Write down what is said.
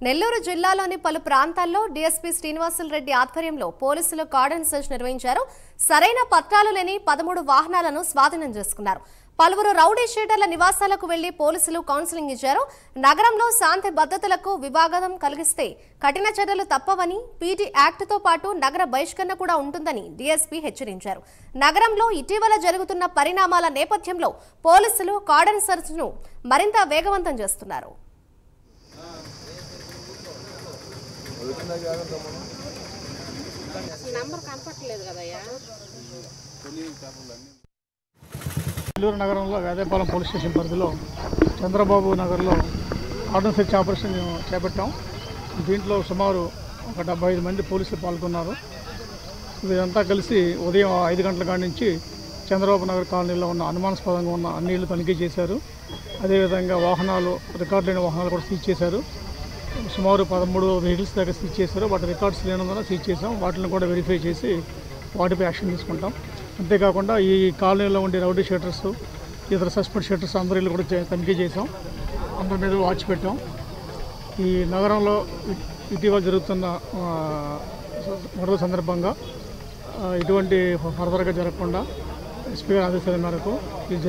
నెల్లూరు జిల్లాలోని పలు ప్రాంతాల్లో డీఎస్పీ శ్రీనివాసులు రెడ్డి ఆధ్వర్యంలో పోలీసులు కార్డన్ సెర్చ్ నిర్వహించారు సరైన పత్రాలు లేని పదమూడు వాహనాలను స్వాధీనం చేసుకున్నారు పలువురు రౌడీ షీటర్ల నివాసాలకు వెళ్లి పోలీసులు కౌన్సిలింగ్ ఇచ్చారు నగరంలో శాంతి భద్రతలకు వివాగం కలిగిస్తే కఠిన చర్యలు తప్పవని పీటీ యాక్ట్తో పాటు నగర బహిష్కరణ కూడా ఉంటుందని డీఎస్పీ హెచ్చరించారు నగరంలో ఇటీవల జరుగుతున్న పరిణామాల నేపథ్యంలో పోలీసులు కార్డన్ సెర్చ్ను మరింత వేగవంతం చేస్తున్నారు నంబర్ కనపట్లేదు కదయ్యా నెల్లూరు నగరంలో వేదేపాలెం పోలీస్ స్టేషన్ పరిధిలో చంద్రబాబు నగర్లో ఆర్డన్ సెర్చ్ ఆపరేషన్ చేపట్టాం దీంట్లో సుమారు ఒక డెబ్బై ఐదు మంది పోలీసులు పాల్గొన్నారు వీరంతా కలిసి ఉదయం ఐదు గంటల కాడి నుంచి చంద్రబాబు నగర్ కాలనీలో ఉన్న అనుమానాస్పదంగా ఉన్న అన్ని ఇళ్ళు తనిఖీ చేశారు అదేవిధంగా వాహనాలు రికార్డు లేని వాహనాలు కూడా సీజ్ చేశారు సుమారు పదమూడు వెహికల్స్ దగ్గర సీజ్ చేశారు వాటి రికార్డ్స్ లేనందున సీజ్ చేసాం వాటిని కూడా వెరిఫై చేసి వాటిపై యాక్షన్ తీసుకుంటాం అంతేకాకుండా ఈ కాలనీలో ఉండే రౌడీ షీటర్స్ ఇతర సస్పెండ్ షీటర్స్ అందరి కూడా చే- తనిఖీ చేసాం అందరి మీద వాచ్ పెట్టాం ఈ నగరంలో ఇ- ఇటీవల జరుగుతున్న ఆ, గొడవ సందర్భంగా ఆ, ఇటువంటి ఫర్దర్గా జరగకుండా ఎస్పీ గారి ఆదేశాల మేరకు ఈ